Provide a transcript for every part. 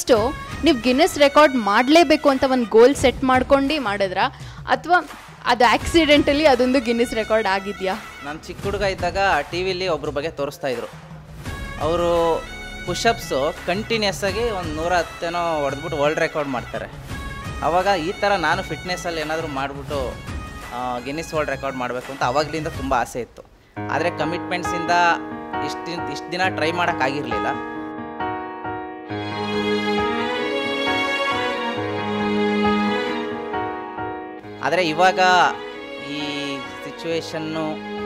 First ನೀವು Guinness record ಮಾಡಲೇಬೇಕು ಅಂತ ಒಂದು ಗೋಲ್ ಸೆಟ್ ಮಾಡ್ಕೊಂಡು ಮಾಡಿದ್ರಾ ಅಥವಾ ಅದು ಆಕ್ಸಿಡೆಂಟಲಿ ಅದೊಂದು ಗಿನ್ನೆಸ್ ರೆಕಾರ್ಡ್ ಆಗಿದೆಯಾ ನಾನು ಚಿಕ್ಕ ಹುಡುಗ ಇದ್ದಾಗ ಟಿ ವಿಲಿ ಒಬ್ರ ಬಗ್ಗೆ ತೋರಿಸ್ತಾ ಇದ್ರು ಅವರು ಪುಷಪ್ಸು ಕಂಟಿನ್ಯೂಸ್ ಆಗಿ ಒಂದು ನೂರ ಹತ್ತೇನೋ ಹೊಡೆದ್ಬಿಟ್ಟು ವರ್ಲ್ಡ್ ರೆಕಾರ್ಡ್ ಮಾಡ್ತಾರೆ ಆವಾಗ ಈ ಥರ ನಾನು ಫಿಟ್ನೆಸ್ಸಲ್ಲಿ ಏನಾದರೂ ಮಾಡಿಬಿಟ್ಟು ಗಿನ್ನಿಸ್ ವರ್ಲ್ಡ್ ರೆಕಾರ್ಡ್ ಮಾಡಬೇಕು ಅಂತ ಅವಾಗಲಿಂದ ತುಂಬ ಆಸೆ ಇತ್ತು ಆದರೆ ಕಮಿಟ್ಮೆಂಟ್ಸಿಂದ ಇಷ್ಟು ಇಷ್ಟು ದಿನ ಟ್ರೈ ಮಾಡೋಕ್ಕಾಗಿರಲಿಲ್ಲ ಆದರೆ ಇವಾಗ ಈ ಸಿಚುವೇಶನ್ನು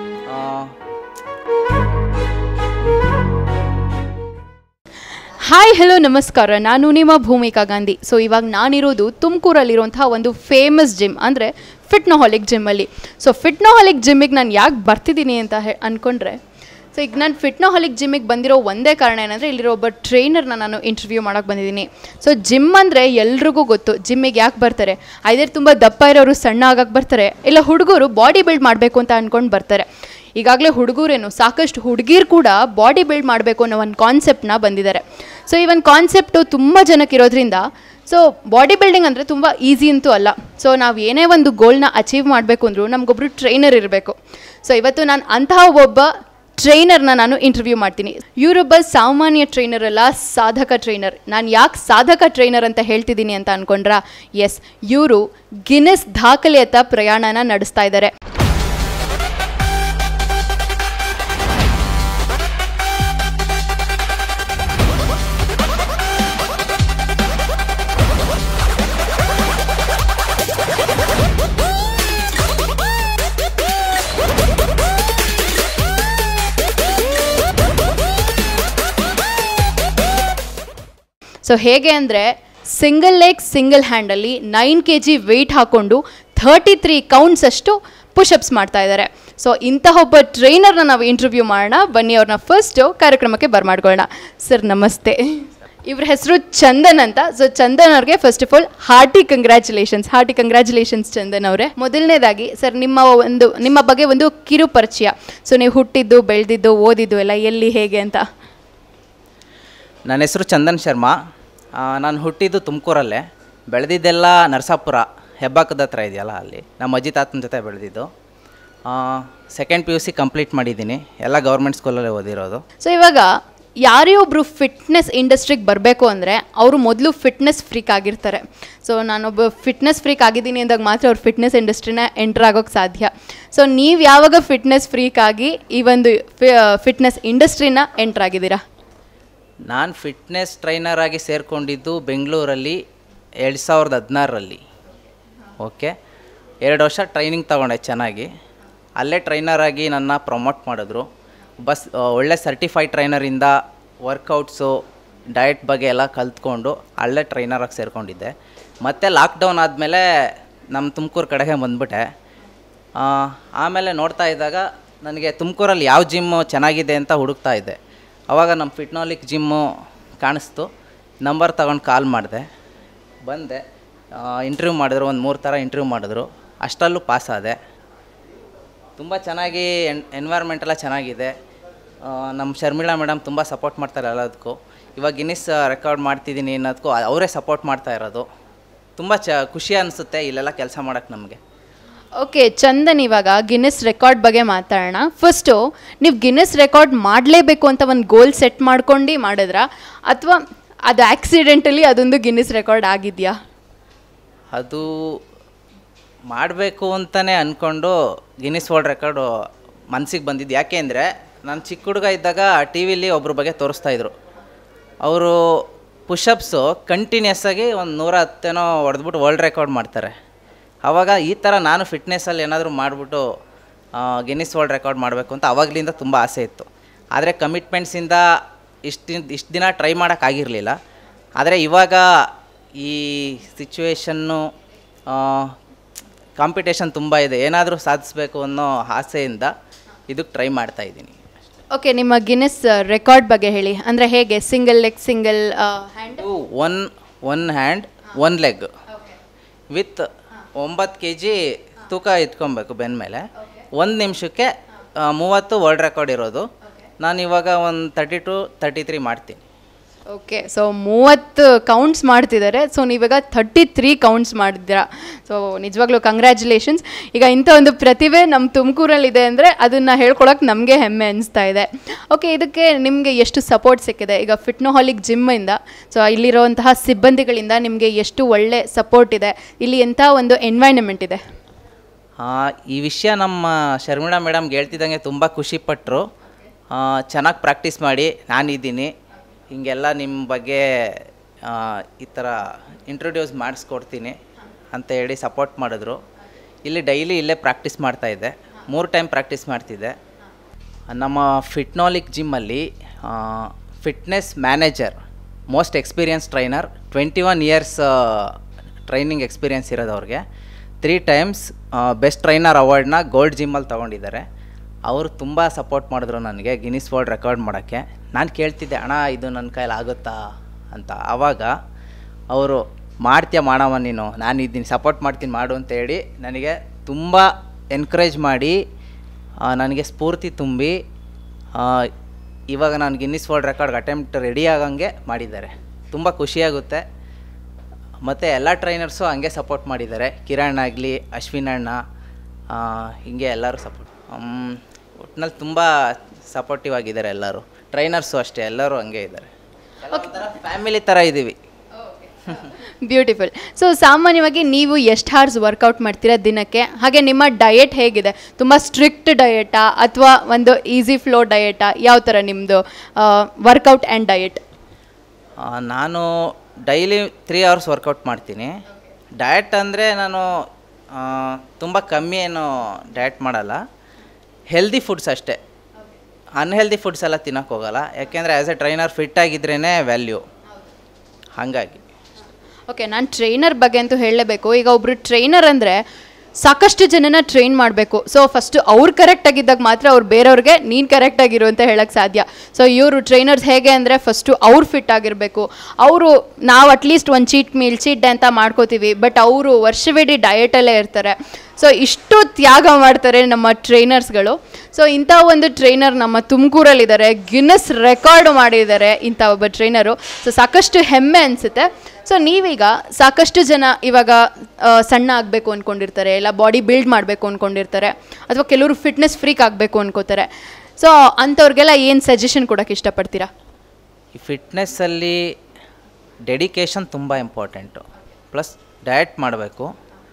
ಹಾಯ್ ಹಲೋ ನಮಸ್ಕಾರ ನಾನು ನಿಮ್ಮ ಭೂಮಿಕಾ ಗಾಂಧಿ ಸೊ ಇವಾಗ ನಾನಿರೋದು ತುಮಕೂರಲ್ಲಿರುವಂತಹ ಒಂದು ಫೇಮಸ್ ಜಿಮ್ ಅಂದರೆ ಫಿಟ್ನೋಹಾಲಿಕ್ ಜಿಮ್ಮಲ್ಲಿ ಸೊ ಫಿಟ್ನೋಹಾಲಿಕ್ ಜಿಮ್ಮಿಗೆ ನಾನು ಯಾಕೆ ಬರ್ತಿದ್ದೀನಿ ಅಂತ ಹೇ ಅಂದ್ಕೊಂಡ್ರೆ ಸೊ ಈಗ ನಾನು ಫಿಟ್ನೋಹಾಲಿಕ್ ಜಿಮ್ಮಿಗೆ ಬಂದಿರೋ ಒಂದೇ ಕಾರಣ ಏನಂದರೆ ಇಲ್ಲಿರೋ ಒಬ್ಬ ಟ್ರೈನರ್ನ ನಾನು ಇಂಟರ್ವ್ಯೂ ಮಾಡೋಕ್ಕೆ ಬಂದಿದ್ದೀನಿ ಸೊ ಜಿಮ್ ಅಂದರೆ ಎಲ್ರಿಗೂ ಗೊತ್ತು ಜಿಮ್ಮಿಗೆ ಯಾಕೆ ಬರ್ತಾರೆ ಐದೇ ತುಂಬ ದಪ್ಪ ಇರೋರು ಸಣ್ಣ ಆಗಕ್ಕೆ ಬರ್ತಾರೆ ಇಲ್ಲ ಹುಡುಗರು ಬಾಡಿ ಬಿಲ್ಡ್ ಮಾಡಬೇಕು ಅಂತ ಅಂದ್ಕೊಂಡು ಬರ್ತಾರೆ ಈಗಾಗಲೇ ಹುಡುಗರೇನು ಸಾಕಷ್ಟು ಹುಡುಗಿರು ಕೂಡ ಬಾಡಿ ಬಿಲ್ಡ್ ಮಾಡಬೇಕು ಅನ್ನೋ ಒಂದು ಕಾನ್ಸೆಪ್ಟ್ನ ಬಂದಿದ್ದಾರೆ ಸೊ ಈ ಒಂದು ಕಾನ್ಸೆಪ್ಟು ತುಂಬ ಜನಕ್ಕೆ ಇರೋದ್ರಿಂದ ಸೊ ಬಾಡಿ ಬಿಲ್ಡಿಂಗ್ ಅಂದರೆ ತುಂಬ ಈಸಿ ಅಂತೂ ಅಲ್ಲ ಸೊ ನಾವು ಏನೇ ಒಂದು ಗೋಲ್ನ ಅಚೀವ್ ಮಾಡಬೇಕು ಅಂದರೂ ನಮಗೊಬ್ಬರು ಟ್ರೈನರ್ ಇರಬೇಕು ಸೊ ಇವತ್ತು ನಾನು ಅಂತಹ ಒಬ್ಬ ಟ್ರೈನರ್ನ ನಾನು ಇಂಟರ್ವ್ಯೂ ಮಾಡ್ತೀನಿ ಇವರೊಬ್ಬ ಸಾಮಾನ್ಯ ಟ್ರೈನರ್ ಅಲ್ಲ ಸಾಧಕ ಟ್ರೈನರ್ ನಾನು ಯಾಕೆ ಸಾಧಕ ಟ್ರೈನರ್ ಅಂತ ಹೇಳ್ತಿದ್ದೀನಿ ಅಂತ ಅನ್ಕೊಂಡ್ರಾ ಎಸ್ ಇವರು ಗಿನ್ನೆಸ್ ದಾಖಲೆಯತ್ತ ಪ್ರಯಾಣನ ನಡೆಸ್ತಾ ಇದ್ದಾರೆ ಸೊ ಹೇಗೆ ಅಂದರೆ ಸಿಂಗಲ್ ಲೆಗ್ ಸಿಂಗಲ್ ಹ್ಯಾಂಡಲ್ಲಿ ನೈನ್ ಕೆ ಜಿ ವೆಯ್ಟ್ ಹಾಕ್ಕೊಂಡು ಥರ್ಟಿ ತ್ರೀ ಕೌಂಟ್ಸ್ ಅಷ್ಟು ಪುಷಪ್ಸ್ ಮಾಡ್ತಾ ಇದ್ದಾರೆ ಸೊ ಇಂತಹ ಒಬ್ಬ ಟ್ರೈನರ್ನ ನಾವು ಇಂಟರ್ವ್ಯೂ ಮಾಡೋಣ ಬನ್ನಿ ಅವ್ರನ್ನ ಫಸ್ಟು ಕಾರ್ಯಕ್ರಮಕ್ಕೆ ಬರ್ಮಾಡ್ಕೊಳ್ಳೋಣ ಸರ್ ನಮಸ್ತೆ ಇವ್ರ ಹೆಸರು ಚಂದನ್ ಅಂತ ಸೊ ಚಂದನ್ ಅವ್ರಿಗೆ first of all hearty congratulations hearty congratulations Chandan ಅವರೇ ಮೊದಲನೇದಾಗಿ ಸರ್ ನಿಮ್ಮ ಒಂದು ನಿಮ್ಮ ಬಗ್ಗೆ ಒಂದು ಕಿರು ಪರಿಚಯ ಸೊ ನೀವು ಹುಟ್ಟಿದ್ದು ಬೆಳೆದಿದ್ದು ಓದಿದ್ದು ಎಲ್ಲ ಎಲ್ಲಿ ಹೇಗೆ ಅಂತ ನನ್ನ ಹೆಸರು ಚಂದನ್ ಶರ್ಮಾ ಆ, ನಾನು ಹುಟ್ಟಿದ್ದು ತುಮಕೂರಲ್ಲೇ ಬೆಳೆದಿದ್ದೆಲ್ಲ ನರಸಾಪುರ ಹೆಬ್ಬಾಕದ ಹತ್ರ ಇದೆಯಲ್ಲ ಅಲ್ಲಿ ನಮ್ಮ ಅಜ್ಜಿ ತಾತನ ಜೊತೆ ಬೆಳೆದಿದ್ದು second P U C complete ಮಾಡಿದ್ದೀನಿ ಎಲ್ಲ ಗೌರ್ಮೆಂಟ್ ಸ್ಕೂಲಲ್ಲೇ ಓದಿರೋದು ಸೊ ಇವಾಗ ಯಾರೇ ಒಬ್ಬರು ಫಿಟ್ನೆಸ್ ಇಂಡಸ್ಟ್ರಿಗೆ ಬರಬೇಕು ಅಂದರೆ ಅವರು ಮೊದಲು ಫಿಟ್ನೆಸ್ ಫ್ರೀಕ್ ಆಗಿರ್ತಾರೆ ಸೊ ನಾನೊಬ್ಬ ಫಿಟ್ನೆಸ್ ಫ್ರೀಕ್ ಆಗಿದ್ದೀನಿ ಅಂದಾಗ ಮಾತ್ರ ಅವ್ರು ಫಿಟ್ನೆಸ್ ಇಂಡಸ್ಟ್ರಿನ ಎಂಟರ್ ಆಗೋಕ್ಕೆ ಸಾಧ್ಯ ಸೊ ನೀವು ಯಾವಾಗ ಫಿಟ್ನೆಸ್ ಫ್ರೀಕ್ ಆಗಿ ಈ ಒಂದು ಫಿಟ್ನೆಸ್ ಇಂಡಸ್ಟ್ರಿನ ಎಂಟರ್ ಆಗಿದ್ದೀರಾ ನಾನು ಫಿಟ್ನೆಸ್ ಟ್ರೈನರ್ ಆಗಿ ಸೇರಿಕೊಂಡಿದ್ದು ಬೆಂಗಳೂರಲ್ಲಿ ಎರಡು ಸಾವಿರದ ಹದಿನಾರರಲ್ಲಿ ಓಕೆ ಎರಡು ವರ್ಷ ಟ್ರೈನಿಂಗ್ ತಗೊಂಡೆ ಚೆನ್ನಾಗಿ ಅಲ್ಲೇ ಟ್ರೈನರ್ ಆಗಿ ನನ್ನ ಪ್ರಮೋಟ್ ಮಾಡಿದ್ರು ಬಸ್ ಆ, ಒಳ್ಳೆ ಸರ್ಟಿಫೈಡ್ ಟ್ರೈನರಿಂದ ವರ್ಕೌಟ್ಸು ಡಯಟ್ ಬಗ್ಗೆ ಎಲ್ಲ ಕಲ್ತ್ಕೊಂಡು ಅಲ್ಲೇ ಟ್ರೈನರಾಗಿ ಸೇರಿಕೊಂಡಿದ್ದೆ ಮತ್ತು ಲಾಕ್ಡೌನ್ ಆದಮೇಲೆ ನಮ್ಮ ತುಮಕೂರು ಕಡೆಗೆ ಬಂದ್ಬಿಟ್ಟೆ ಆ, ಆಮೇಲೆ ನೋಡ್ತಾ ಇದ್ದಾಗ ನನಗೆ ತುಮಕೂರಲ್ಲಿ ಯಾವ ಜಿಮ್ಮು ಚೆನ್ನಾಗಿದೆ ಅಂತ ಹುಡುಕ್ತಾ ಇದ್ದೆ ಆವಾಗ ನಮ್ಮ ಫಿಟ್ನಾಲಿಕ್ ಜಿಮ್ಮು ಕಾಣಿಸ್ತು ನಂಬರ್ ತಗೊಂಡು ಕಾಲ್ ಮಾಡಿದೆ ಬಂದೆ ಇಂಟರ್ವ್ಯೂ ಮಾಡಿದ್ರು ಒಂದು ಮೂರು ಥರ ಇಂಟರ್ವ್ಯೂ ಮಾಡಿದ್ರು ಅಷ್ಟರಲ್ಲೂ ಪಾಸ್ ಆದೆ ತುಂಬ ಚೆನ್ನಾಗಿ ಎನ್ ಎನ್ವೈರ್ಮೆಂಟ್ ಎಲ್ಲ ಚೆನ್ನಾಗಿದೆ ಆ, ನಮ್ಮ ಶರ್ಮಿಳಾ ಮೇಡಮ್ ತುಂಬ ಸಪೋರ್ಟ್ ಮಾಡ್ತಾರೆ ಎಲ್ಲದಕ್ಕೂ ಇವಾಗ ಗಿನ್ನಿಸ್ ರೆಕಾರ್ಡ್ ಮಾಡ್ತಿದ್ದೀನಿ ಅನ್ನೋದಕ್ಕೂ ಅವರೇ ಸಪೋರ್ಟ್ ಮಾಡ್ತಾ ಇರೋದು ತುಂಬ ಚ ಖುಷಿ ಅನಿಸುತ್ತೆ ಇಲ್ಲೆಲ್ಲ ಕೆಲಸ ಮಾಡೋಕ್ಕೆ ನಮಗೆ ಓಕೆ ಚಂದನ್ ಇವಾಗ ಗಿನ್ನೆಸ್ ರೆಕಾರ್ಡ್ ಬಗ್ಗೆ ಮಾತಾಡೋಣ ಫಸ್ಟು ನೀವು ಗಿನ್ನೆಸ್ ರೆಕಾರ್ಡ್ ಮಾಡಲೇಬೇಕು ಅಂತ ಒಂದು ಗೋಲ್ ಸೆಟ್ ಮಾಡ್ಕೊಂಡು ಮಾಡಿದ್ರಾ ಅಥವಾ ಅದು ಆಕ್ಸಿಡೆಂಟಲಿ ಅದೊಂದು ಗಿನ್ನೆಸ್ ರೆಕಾರ್ಡ್ ಆಗಿದೆಯಾ ಅದು ಮಾಡಬೇಕು ಅಂತಲೇ ಅಂದ್ಕೊಂಡು ಗಿನ್ನಿಸ್ ವರ್ಲ್ಡ್ ರೆಕಾರ್ಡು ಮನಸ್ಸಿಗೆ ಬಂದಿದ್ದು ಯಾಕೆ ಅಂದರೆ ನಾನು ಚಿಕ್ಕ ಹುಡುಗ ಇದ್ದಾಗ ಟಿ ವಿಲಿ ಒಬ್ರ ಬಗ್ಗೆ ತೋರಿಸ್ತಾ ಇದ್ರು ಅವರು ಪುಷಪ್ಸು ಕಂಟಿನ್ಯೂಸ್ ಆಗಿ ಒಂದು ನೂರ ಹತ್ತೇನೋ ಹೊಡೆದ್ಬಿಟ್ಟು ವರ್ಲ್ಡ್ ರೆಕಾರ್ಡ್ ಮಾಡ್ತಾರೆ ಆವಾಗ ಈ ಥರ ನಾನು ಫಿಟ್ನೆಸ್ಸಲ್ಲಿ ಏನಾದರೂ ಮಾಡಿಬಿಟ್ಟು ಗಿನ್ನಿಸ್ ವರ್ಲ್ಡ್ ರೆಕಾರ್ಡ್ ಮಾಡಬೇಕು ಅಂತ ಅವಾಗಲಿಂದ ತುಂಬ ಆಸೆ ಇತ್ತು ಆದರೆ ಕಮಿಟ್ಮೆಂಟ್ಸಿಂದ ಇಷ್ಟು ಇಷ್ಟು ದಿನ ಟ್ರೈ ಮಾಡೋಕ್ಕಾಗಿರಲಿಲ್ಲ ಆದರೆ ಇವಾಗ ಈ ಸಿಚುವೇಶನ್ನು ಕಾಂಪಿಟೇಷನ್ ತುಂಬ ಇದೆ ಏನಾದರೂ ಸಾಧಿಸಬೇಕು ಅನ್ನೋ ಆಸೆಯಿಂದ ಇದಕ್ಕೆ ಟ್ರೈ ಮಾಡ್ತಾ ಇದ್ದೀನಿ ಓಕೆ ನಿಮ್ಮ ಗಿನ್ನೆಸ್ ರೆಕಾರ್ಡ್ ಬಗ್ಗೆ ಹೇಳಿ ಅಂದರೆ ಹೇಗೆ ಸಿಂಗಲ್ ಲೆಗ್ ಸಿಂಗಲ್ ಹ್ಯಾಂಡ್ ಇದು one one hand one leg with ಒಂಬತ್ತು ಕೆ ಜಿ ತೂಕ ಎತ್ಕೊಬೇಕು ಬೆನ್ನ ಮೇಲೆ ಒಂದು ನಿಮಿಷಕ್ಕೆ ಮೂವತ್ತು ವರ್ಲ್ಡ್ ರೆಕಾರ್ಡ್ ಇರೋದು ನಾನು ಇವಾಗ ಒಂದು ತರ್ಟಿ ಟು ತರ್ಟಿ ತ್ರೀ ಮಾಡ್ತೀನಿ ಓಕೆ ಸೊ ಮೂವತ್ತು ಕೌಂಟ್ಸ್ ಮಾಡ್ತಿದ್ದಾರೆ ಸೊ ನೀವಾಗ ಥರ್ಟಿ ತ್ರೀ ಕೌಂಟ್ಸ್ ಮಾಡಿದ್ದೀರಾ ಸೊ ನಿಜವಾಗ್ಲೂ ಕಂಗ್ರ್ಯಾಚುಲೇಷನ್ಸ್ ಈಗ ಇಂಥ ಒಂದು ಪ್ರತಿಭೆ ನಮ್ಮ ತುಮಕೂರಲ್ಲಿದೆ ಅಂದರೆ ಅದನ್ನು ಹೇಳ್ಕೊಳಕ್ಕೆ ನಮಗೆ ಹೆಮ್ಮೆ ಅನಿಸ್ತಾ ಇದೆ ಓಕೆ ಇದಕ್ಕೆ ನಿಮಗೆ ಎಷ್ಟು ಸಪೋರ್ಟ್ ಸಿಕ್ಕಿದೆ ಈಗ ಫಿಟ್ನೋಹಾಲಿಕ್ ಜಿಮ್ಮಿಂದ ಸೊ ಇಲ್ಲಿರುವಂತಹ ಸಿಬ್ಬಂದಿಗಳಿಂದ ನಿಮಗೆ ಎಷ್ಟು ಒಳ್ಳೆ ಸಪೋರ್ಟ್ ಇದೆ ಇಲ್ಲಿ ಎಂಥ ಒಂದು ಎನ್ವೈರನ್ಮೆಂಟ್ ಇದೆ ಆ, ಈ ವಿಷಯ ನಮ್ಮ ಶರ್ಮಿಳಾ ಮೇಡಮ್ಗೆ ಹೇಳ್ತಿದ್ದಂಗೆ ತುಂಬ ಖುಷಿಪಟ್ಟರು ಚೆನ್ನಾಗಿ ಪ್ರಾಕ್ಟೀಸ್ ಮಾಡಿ ನಾನಿದ್ದೀನಿ ಹಿಂಗೆಲ್ಲ ನಿಮ್ಮ ಬಗ್ಗೆ ಆ, ಈ ಥರ ಇಂಟ್ರೊಡ್ಯೂಸ್ ಮಾಡಿಸ್ಕೊಡ್ತೀನಿ ಅಂತ ಹೇಳಿ ಸಪೋರ್ಟ್ ಮಾಡಿದ್ರು ಇಲ್ಲಿ ಡೈಲಿ ಇಲ್ಲೇ ಪ್ರಾಕ್ಟೀಸ್ ಮಾಡ್ತಾಯಿದ್ದೆ ಮೂರು ಟೈಮ್ ಪ್ರಾಕ್ಟೀಸ್ ಮಾಡ್ತಿದ್ದೆ ನಮ್ಮ ಫಿಟ್ನಾಲಿಕ್ ಜಿಮ್ಮಲ್ಲಿ fitness manager most experience trainer twenty one years training experience ಇರೋದು ಅವ್ರಿಗೆ ತ್ರೀ ಟೈಮ್ಸ್ ಬೆಸ್ಟ್ ಟ್ರೈನರ್ ಅವಾರ್ಡ್ನ ಗೋಲ್ಡ್ ಜಿಮ್ಮಲ್ಲಿ ತೊಗೊಂಡಿದ್ದಾರೆ ಅವರು ತುಂಬ ಸಪೋರ್ಟ್ ಮಾಡಿದ್ರು ನನಗೆ ಗಿನಿಸ್ ವರ್ಲ್ಡ್ ರೆಕಾರ್ಡ್ ಮಾಡೋಕ್ಕೆ ನಾನು ಕೇಳ್ತಿದ್ದೆ ಅಣ್ಣ ಇದು ನನ್ನ ಕೈಲಿ ಆಗುತ್ತಾ ಅಂತ ಆವಾಗ ಅವರು ಮಾಡ್ತೀಯ ಮಾಡವ ನೀನು ನಾನು ಇದ್ದೀನಿ ಸಪೋರ್ಟ್ ಮಾಡ್ತೀನಿ ಮಾಡು ಅಂತ ಹೇಳಿ ನನಗೆ ತುಂಬ ಎನ್ಕರೇಜ್ ಮಾಡಿ ಆ, ನನಗೆ ಸ್ಫೂರ್ತಿ ತುಂಬಿ ಆ, ಇವಾಗ ನಾನು Guinness world record attempt ready ಆಗಂಗೆ ಮಾಡಿದ್ದಾರೆ ತುಂಬ ಖುಷಿಯಾಗುತ್ತೆ ಮತ್ತು ಎಲ್ಲ ಟ್ರೈನರ್ಸು ಹಂಗೆ ಸಪೋರ್ಟ್ ಮಾಡಿದ್ದಾರೆ ಕಿರಣ್ ಆಗಲಿ ಅಶ್ವಿನ್ ಅಣ್ಣ ಆ, ಹಿಂಗೆ ಎಲ್ಲರೂ ಸಪೋರ್ಟ್ ಒಟ್ಟಿನಲ್ಲಿ ತುಂಬ ಸಪೋರ್ಟಿವ್ ಆಗಿದ್ದಾರೆ ಎಲ್ಲರೂ ಟ್ರೈನರ್ಸು ಅಷ್ಟೇ ಎಲ್ಲರೂ ಹಂಗೆ ಇದ್ದಾರೆ ಫ್ಯಾಮಿಲಿ ಥರ ಇದ್ದೀವಿ ಬ್ಯೂಟಿಫುಲ್ ಸೊ ಸಾಮಾನ್ಯವಾಗಿ ನೀವು ಎಷ್ಟು ಹಾರ್ಸ್ ವರ್ಕೌಟ್ ಮಾಡ್ತೀರಾ ದಿನಕ್ಕೆ ಹಾಗೆ ನಿಮ್ಮ ಡಯೆಟ್ ಹೇಗಿದೆ ತುಂಬ ಸ್ಟ್ರಿಕ್ಟ್ ಡಯೆಟಾ ಅಥವಾ ಒಂದು ಈಸಿ ಫ್ಲೋ ಡಯೆಟಾ ಯಾವ ಥರ ನಿಮ್ಮದು ವರ್ಕೌಟ್ ಆ್ಯಂಡ್ ಡಯೆಟ್ ಆ, ನಾನು ಡೈಲಿ ತ್ರೀ ಅವರ್ಸ್ ವರ್ಕೌಟ್ ಮಾಡ್ತೀನಿ ಡಯಟ್ ಅಂದರೆ ನಾನು ತುಂಬ ಕಮ್ಮಿ ಏನು ಡಯಟ್ ಮಾಡಲ್ಲ ಹೆಲ್ದಿ ಫುಡ್ಸ್ ಅಷ್ಟೇ ಅನ್ಹೆಲ್ದಿ ಫುಡ್ಸ್ ಎಲ್ಲ ತಿನ್ನೋಕೆ ಹೋಗಲ್ಲ ಯಾಕೆಂದರೆ ಆ್ಯಸ್ ಎ ಟ್ರೈನರ್ ಫಿಟ್ ಆಗಿದ್ರೇ ವ್ಯಾಲ್ಯೂ ಹಾಗಾಗಿ ಓಕೆ ನಾನು ಟ್ರೈನರ್ ಬಗ್ಗೆ ಅಂತೂ ಹೇಳಲೇಬೇಕು ಈಗ ಒಬ್ಬರು ಟ್ರೈನರ್ ಅಂದರೆ ಸಾಕಷ್ಟು ಜನನ ಟ್ರೈನ್ ಮಾಡಬೇಕು ಸೊ ಫಸ್ಟು ಅವ್ರು ಕರೆಕ್ಟಾಗಿದ್ದಾಗ ಮಾತ್ರ ಅವ್ರು ಬೇರೆಯವ್ರಿಗೆ ನೀನು ಕರೆಕ್ಟಾಗಿರು ಅಂತ ಹೇಳಕ್ಕೆ ಸಾಧ್ಯ ಸೊ ಇವರು ಟ್ರೈನರ್ಸ್ ಹೇಗೆ ಅಂದರೆ ಫಸ್ಟು ಅವ್ರು ಫಿಟ್ ಆಗಿರಬೇಕು ಅವರು ನಾವು ಅಟ್ಲೀಸ್ಟ್ ಒಂದು ಚೀಟ್ ಮೀಲ್ ಚೀಟ್ ಡೇ ಅಂತ ಮಾಡ್ಕೋತೀವಿ ಬಟ್ ಅವರು ವರ್ಷವಿಡೀ ಡಯಟಲ್ಲೇ ಇರ್ತಾರೆ ಸೊ ಇಷ್ಟು ತ್ಯಾಗ ಮಾಡ್ತಾರೆ ನಮ್ಮ ಟ್ರೈನರ್ಸ್ಗಳು ಸೊ ಇಂಥ ಒಂದು ಟ್ರೈನರ್ ನಮ್ಮ ತುಮಕೂರಲ್ಲಿದ್ದಾರೆ ಗಿನ್ನಸ್ ರೆಕಾರ್ಡ್ ಮಾಡಿದ್ದಾರೆ ಇಂಥ ಒಬ್ಬ ಟ್ರೈನರು ಸೊ ಸಾಕಷ್ಟು ಹೆಮ್ಮೆ ಅನಿಸುತ್ತೆ ಸೊ ನೀವೀಗ ಸಾಕಷ್ಟು ಜನ ಇವಾಗ ಆ, ಸಣ್ಣ ಆಗಬೇಕು ಅಂದ್ಕೊಂಡಿರ್ತಾರೆ ಇಲ್ಲ ಬಾಡಿ ಬಿಲ್ಡ್ ಮಾಡಬೇಕು ಅಂದ್ಕೊಂಡಿರ್ತಾರೆ ಅಥವಾ ಕೆಲವರು ಫಿಟ್ನೆಸ್ ಫ್ರೀಕ್ ಆಗಬೇಕು ಅನ್ಕೋತಾರೆ ಸೊ ಅಂಥವ್ರಿಗೆಲ್ಲ ಏನು ಸಜೆಷನ್ ಕೊಡೋಕ್ಕೆ ಇಷ್ಟಪಡ್ತೀರಾ ಈ ಫಿಟ್ನೆಸ್ಸಲ್ಲಿ ಡೆಡಿಕೇಶನ್ ತುಂಬ ಇಂಪಾರ್ಟೆಂಟು ಪ್ಲಸ್ ಡಯಟ್ ಮಾಡಬೇಕು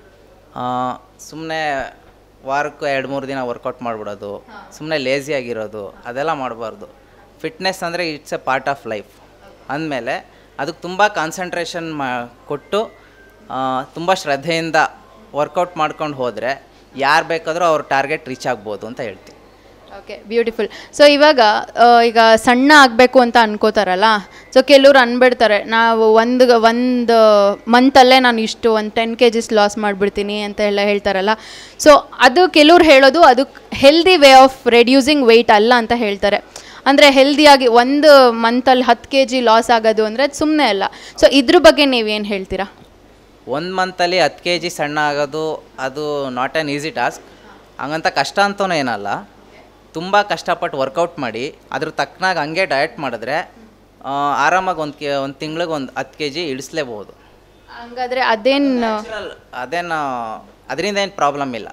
ಸುಮ್ಮನೆ ವಾರಕ್ಕೂ ಎರಡು ಮೂರು ದಿನ ವರ್ಕೌಟ್ ಮಾಡಿಬಿಡೋದು ಸುಮ್ಮನೆ ಲೇಸಿ ಆಗಿರೋದು ಅದೆಲ್ಲ ಮಾಡಬಾರ್ದು ಫಿಟ್ನೆಸ್ ಅಂದರೆ it's a part of life ಅಂದಮೇಲೆ ಅದಕ್ಕೆ ತುಂಬ ಕಾನ್ಸಂಟ್ರೇಷನ್ ಮಾ ಕೊಟ್ಟು ತುಂಬ ಶ್ರದ್ಧೆಯಿಂದ ವರ್ಕೌಟ್ ಮಾಡ್ಕೊಂಡು ಹೋದರೆ ಯಾರು ಬೇಕಾದರೂ ಅವ್ರ ಟಾರ್ಗೆಟ್ ರೀಚ್ ಆಗ್ಬೋದು ಅಂತ ಹೇಳ್ತೀನಿ ಓಕೆ ಬ್ಯೂಟಿಫುಲ್ ಸೊ ಇವಾಗ ಆ, ಈಗ ಸಣ್ಣ ಆಗಬೇಕು ಅಂತ ಅನ್ಕೋತಾರಲ್ಲ ಸೊ ಕೆಲವ್ರು ಅನ್ಬಿಡ್ತಾರೆ ನಾವು ಒಂದು ಒಂದು ಮಂತಲ್ಲೇ ನಾನು ಇಷ್ಟು ಒಂದು ಟೆನ್ ಕೆ ಜಿಸ್ ಲಾಸ್ ಮಾಡಿಬಿಡ್ತೀನಿ ಅಂತ ಎಲ್ಲ ಹೇಳ್ತಾರಲ್ಲ ಸೊ ಅದು ಕೆಲವ್ರು ಹೇಳೋದು ಅದು healthy way of reducing weight ಅಲ್ಲ ಅಂತ ಹೇಳ್ತಾರೆ ಅಂದರೆ ಹೆಲ್ದಿಯಾಗಿ ಒಂದು ಮಂತಲ್ಲಿ ಹತ್ತು ಕೆ ಜಿ ಲಾಸ್ ಆಗೋದು ಅಂದರೆ ಅದು ಸುಮ್ಮನೆ ಅಲ್ಲ ಸೊ ಇದ್ರ ಬಗ್ಗೆ ನೀವೇನು ಹೇಳ್ತೀರಾ ಒಂದು ಮಂತಲ್ಲಿ ಹತ್ತು ಕೆ ಜಿ ಸಣ್ಣ ಆಗೋದು ಅದು ನಾಟ್ ಆ್ಯನ್ ಈಸಿ ಟಾಸ್ಕ್ ಹಂಗಂತ ಕಷ್ಟ ಅಂತಲೂ ಏನಲ್ಲ ತುಂಬ ಕಷ್ಟಪಟ್ಟು ವರ್ಕೌಟ್ ಮಾಡಿ ಅದ್ರ ತಕ್ಕನಾಗ ಹಂಗೆ ಡಯಟ್ ಮಾಡಿದ್ರೆ ಆ, ಆರಾಮಾಗಿ ಒಂದು ಕೆ ಒಂದು ತಿಂಗ್ಳಿಗೆ ಒಂದು ಹತ್ತು ಕೆ ಜಿ ಇಳಿಸ್ಲೇಬೋದು ಹಂಗಾದ್ರೆ ಅದೇನು ನ್ಯಾಚುರಲ್ ಅದೇನು ಅದರಿಂದ ಏನು ಪ್ರಾಬ್ಲಮ್ ಇಲ್ಲ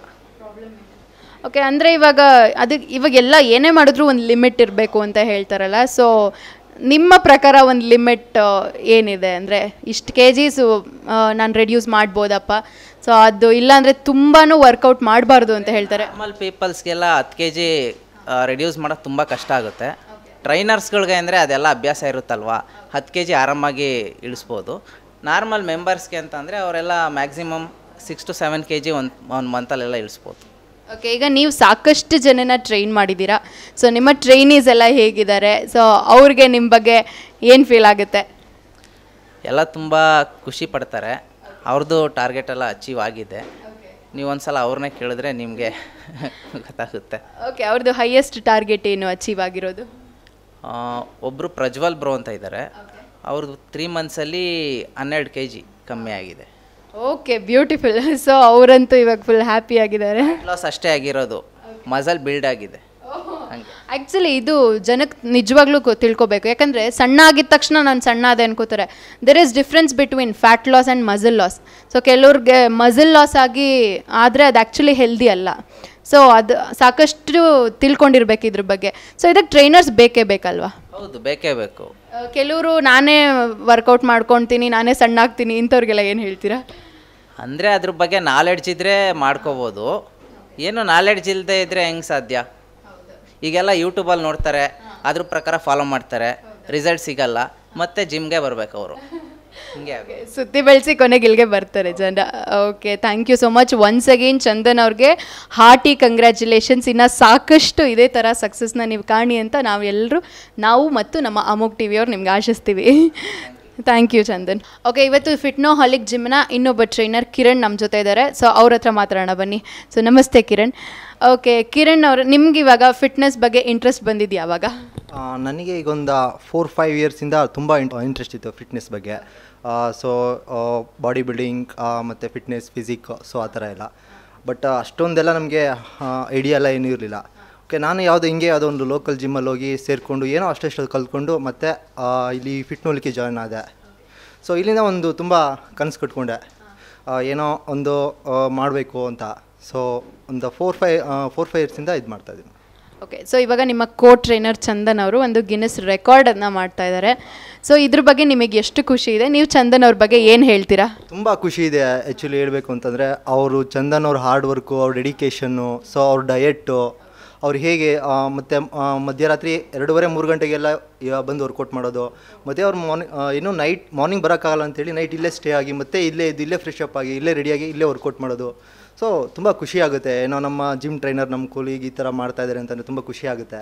ಓಕೆ ಅಂದರೆ ಇವಾಗ ಅದಕ್ಕೆ ಇವಾಗೆಲ್ಲ ಏನೇ ಮಾಡಿದ್ರು ಒಂದು ಲಿಮಿಟ್ ಇರಬೇಕು ಅಂತ ಹೇಳ್ತಾರಲ್ಲ ಸೊ ನಿಮ್ಮ ಪ್ರಕಾರ ಒಂದು ಲಿಮಿಟ್ ಏನಿದೆ ಅಂದರೆ ಇಷ್ಟು ಕೆ ಜಿಸು ನಾನು ರೆಡ್ಯೂಸ್ ಮಾಡ್ಬೋದಪ್ಪ ಸೊ ಅದು ಇಲ್ಲಾಂದರೆ ತುಂಬಾ ವರ್ಕೌಟ್ ಮಾಡಬಾರ್ದು ಅಂತ ಹೇಳ್ತಾರೆ ನಾರ್ಮಲ್ ಪೀಪಲ್ಸ್ಗೆಲ್ಲ ಹತ್ತು ಕೆ ಜಿ ರೆಡ್ಯೂಸ್ ಮಾಡೋದು ತುಂಬ ಕಷ್ಟ ಆಗುತ್ತೆ ಟ್ರೈನರ್ಸ್ಗಳಿಗೆ ಅಂದರೆ ಅದೆಲ್ಲ ಅಭ್ಯಾಸ ಇರುತ್ತಲ್ವ ಹತ್ತು ಕೆ ಜಿ ಆರಾಮಾಗಿ ಇಳಿಸ್ಬೋದು ನಾರ್ಮಲ್ ಮೆಂಬರ್ಸ್ಗೆ ಅಂತಂದರೆ ಅವರೆಲ್ಲ maximum six to seven K G ಒಂದು ಒಂದು ಮಂತಲ್ಲೆಲ್ಲ ಇಳಿಸ್ಬೋದು ಓಕೆ ಈಗ ನೀವು ಸಾಕಷ್ಟು ಜನನ ಟ್ರೈನ್ ಮಾಡಿದ್ದೀರಾ ಸೊ ನಿಮ್ಮ ಟ್ರೈನೀಸ್ ಎಲ್ಲ ಹೇಗಿದ್ದಾರೆ ಸೊ ಅವ್ರಿಗೆ ನಿಮ್ಮ ಬಗ್ಗೆ ಏನು ಫೀಲ್ ಆಗುತ್ತೆ ಎಲ್ಲ ತುಂಬ ಖುಷಿ ಪಡ್ತಾರೆ ಅವ್ರದ್ದು ಟಾರ್ಗೆಟ್ ಎಲ್ಲ ಅಚೀವ್ ಆಗಿದೆ ನೀವು ಒಂದ್ಸಲ ಅವ್ರನ್ನೇ ಕೇಳಿದ್ರೆ ನಿಮಗೆ ಗೊತ್ತಾಗುತ್ತೆ ಓಕೆ ಅವ್ರದ್ದು ಹೈಯೆಸ್ಟ್ ಟಾರ್ಗೆಟ್ ಏನು ಅಚೀವ್ ಆಗಿರೋದು ಒಬ್ಬರು ಪ್ರಜ್ವಲ್ ಬ್ರೋ ಅಂತ ಇದ್ದಾರೆ ಅವ್ರದ್ದು ತ್ರೀ ಮಂತ್ಸಲ್ಲಿ ಹನ್ನೆರಡು ಕೆ ಜಿ ಕಮ್ಮಿ ಆಗಿದೆ ಓಕೆ ಬ್ಯೂಟಿಫುಲ್ ಸೊ ಅವರಂತೂ ಇವಾಗ ಫುಲ್ ಹ್ಯಾಪಿ ಆಗಿದ್ದಾರೆ ಲಾಸ್ ಅಷ್ಟೇ ಆಗಿರೋದು ಮಸಲ್ ಬಿಲ್ಡ್ ಆಗಿದೆ ಹಂಗೆ ಆ್ಯಕ್ಚುಲಿ ಇದು ಜನಕ್ಕೆ ನಿಜವಾಗ್ಲೂ ಗೊ- ತಿಳ್ಕೊಬೇಕು ಯಾಕಂದರೆ ಸಣ್ಣ ಆಗಿದ ತಕ್ಷಣ ನಾನು ಸಣ್ಣ ಅದೇ ಅನ್ಕೋತಾರೆ there is difference between fat loss and muscle loss so ಕೆಲವ್ರಿಗೆ ಮಸಲ್ ಲಾಸ್ ಆಗಿ ಆದರೆ ಅದು ಆ್ಯಕ್ಚುಲಿ ಹೆಲ್ದಿ ಅಲ್ಲ ಸೊ ಅದು ಸಾಕಷ್ಟು ತಿಳ್ಕೊಂಡಿರ್ಬೇಕು ಇದ್ರ ಬಗ್ಗೆ ಸೊ ಇದಕ್ಕೆ ಟ್ರೈನರ್ಸ್ ಬೇಕೇ ಬೇಕಲ್ವಾ ಹೌದು ಬೇಕೇ ಬೇಕು ಕೆಲವರು ನಾನೇ ವರ್ಕೌಟ್ ಮಾಡ್ಕೊಳ್ತೀನಿ ನಾನೇ ಸಣ್ಣ ಆಗ್ತೀನಿ ಇಂಥವ್ರಿಗೆಲ್ಲ ಏನು ಹೇಳ್ತೀರಾ ಅಂದರೆ ಅದ್ರ ಬಗ್ಗೆ ನಾಲೆಡ್ಜ್ ಇದ್ದರೆ ಮಾಡ್ಕೋಬೋದು ಏನು ನಾಲೆಡ್ಜ್ ಇಲ್ಲದೆ ಇದ್ದರೆ ಹೆಂಗೆ ಸಾಧ್ಯ ಈಗೆಲ್ಲ ಯೂಟ್ಯೂಬಲ್ಲಿ ನೋಡ್ತಾರೆ ಅದ್ರ ಪ್ರಕಾರ ಫಾಲೋ ಮಾಡ್ತಾರೆ ರಿಸಲ್ಟ್ ಸಿಗಲ್ಲ ಮತ್ತೆ ಜಿಮ್ಗೆ ಬರ್ಬೇಕು ಅವರು ಹಿಂಗೆ ಆಗುತ್ತೆ. ಸುದ್ದಿ ಬೆಳೆಸಿ ಕೊನೆಗೆ ಇಲ್ಲಿಗೆ ಬರ್ತಾರೆ ಜನ okay thank you so much once again Chandan ಅವ್ರಿಗೆ ಹಾರ್ಟಿ ಕಂಗ್ರ್ಯಾಚುಲೇಷನ್ಸ್ ಇನ್ನು ಸಾಕಷ್ಟು ಇದೇ ಥರ ಸಕ್ಸಸ್ನ ನೀವು ಕಾಣಿ ಅಂತ ನಾವೆಲ್ಲರೂ ನಾವು ಮತ್ತು ನಮ್ಮ ಅಮೋಕ್ ಟಿ ವಿಯವ್ರು ನಿಮ್ಗೆ ಆಶಿಸ್ತೀವಿ ಥ್ಯಾಂಕ್ ಯು ಚಂದನ್ ಓಕೆ ಇವತ್ತು ಫಿಟ್ನೋ ಹಾಲಿಕ್ ಜಿಮ್ನ ಇನ್ನೊಬ್ಬ ಟ್ರೈನರ್ ಕಿರಣ್ ನಮ್ಮ ಜೊತೆ ಇದ್ದಾರೆ ಸೊ ಅವ್ರ ಹತ್ರ ಮಾತಾಡೋಣ ಬನ್ನಿ ಸೊ ನಮಸ್ತೆ ಕಿರಣ್ ಓಕೆ ಕಿರಣ್ ಅವರು ನಿಮ್ಗೆ ಇವಾಗ ಫಿಟ್ನೆಸ್ ಬಗ್ಗೆ ಇಂಟ್ರೆಸ್ಟ್ ಬಂದಿದ್ದು ಯಾವಾಗ ಆ, ನನಗೆ ಈಗ ಒಂದು ಫೋರ್ ಫೈವ್ ಇಯರ್ಸಿಂದ ತುಂಬ ಇಂಟ್ರೆಸ್ಟ್ ಇತ್ತು ಫಿಟ್ನೆಸ್ ಬಗ್ಗೆ ಸೊ ಬಾಡಿ ಬಿಲ್ಡಿಂಗ್ ಮತ್ತು ಫಿಟ್ನೆಸ್ ಫಿಸಿಕ್ ಸೊ ಆ ಥರ ಎಲ್ಲ ಬಟ್ ಅಷ್ಟೊಂದೆಲ್ಲ ನಮಗೆ ಐಡಿಯಾ ಎಲ್ಲ ಏನೂ ಇರಲಿಲ್ಲ ಓಕೆ ನಾನು ಯಾವುದೋ ಹಿಂಗೆ ಯಾವುದೋ ಒಂದು ಲೋಕಲ್ ಜಿಮ್ಮಲ್ಲಿ ಹೋಗಿ ಸೇರಿಕೊಂಡು ಏನೋ ಅಷ್ಟೆಷ್ಟು ಕಲ್ತ್ಕೊಂಡು ಮತ್ತೆ ಆ, ಇಲ್ಲಿ ಫಿಟ್ನೋಲಿಕ್ಕೆ ಜಾಯ್ನ್ ಆದೆ ಸೊ ಇಲ್ಲಿಂದ ಒಂದು ತುಂಬ ಕನಸು ಕಟ್ಕೊಂಡೆ ಆ, ಏನೋ ಒಂದು ಮಾಡಬೇಕು ಅಂತ ಸೊ ಒಂದು ಫೋರ್ ಫೈ ಫೋರ್ ಫೈವ್ ಇಯರ್ಸಿಂದ ಇದು ಮಾಡ್ತಾಯಿದ್ದೀನಿ ಓಕೆ ಸೊ ಇವಾಗ ನಿಮ್ಮ ಕೋ ಟ್ರೈನರ್ ಚಂದನ್ ಅವರು ಒಂದು ಗಿನ್ನೆಸ್ ರೆಕಾರ್ಡನ್ನು ಮಾಡ್ತಾ ಇದ್ದಾರೆ ಸೊ ಇದ್ರ ಬಗ್ಗೆ ನಿಮಗೆ ಎಷ್ಟು ಖುಷಿ ಇದೆ ನೀವು ಚಂದನ್ ಅವ್ರ ಬಗ್ಗೆ ಏನು ಹೇಳ್ತೀರಾ ತುಂಬ ಖುಷಿ ಇದೆ ಆ್ಯಕ್ಚುಲಿ ಹೇಳಬೇಕು ಅಂತಂದರೆ ಅವರು ಚಂದನ್ ಅವ್ರ ಹಾರ್ಡ್ ವರ್ಕು ಅವ್ರ ಡೆಡಿಕೇಶನ್ನು ಸೊ ಅವ್ರ ಡಯೆಟ್ಟು ಅವ್ರು ಹೇಗೆ ಆ, ಮತ್ತೆ ಆ, ಮಧ್ಯರಾತ್ರಿ ಎರಡೂವರೆ ಮೂರು ಗಂಟೆಗೆಲ್ಲ ಯ- ಬಂದು ವರ್ಕೌಟ್ ಮಾಡೋದು ಮತ್ತು ಅವ್ರು ಮಾರ್ನಿಂಗ್ ಇನ್ನೂ ನೈಟ್ ಮಾರ್ನಿಂಗ್ ಬರೋಕ್ಕಾಗಲ್ಲ ಅಂತೇಳಿ ನೈಟ್ ಇಲ್ಲೇ ಸ್ಟೇ ಆಗಿ ಮತ್ತೆ ಇಲ್ಲೇ ಇದ್ದು ಇಲ್ಲೇ ಫ್ರೆಶ್ ಅಪ್ ಆಗಿ ಇಲ್ಲೇ ರೆಡಿಯಾಗಿ ಇಲ್ಲೇ ವರ್ಕೌಟ್ ಮಾಡೋದು ಸೊ ತುಂಬ ಖುಷಿ ಆಗುತ್ತೆ ಏನೋ ನಮ್ಮ ಜಿಮ್ ಟ್ರೈನರ್ ನಮ್ಮ ಕೂಲಿಗೆ ಈ ಥರ ಮಾಡ್ತಾ ಇದ್ದಾರೆ ಅಂತಂದರೆ ತುಂಬ ಖುಷಿ ಆಗುತ್ತೆ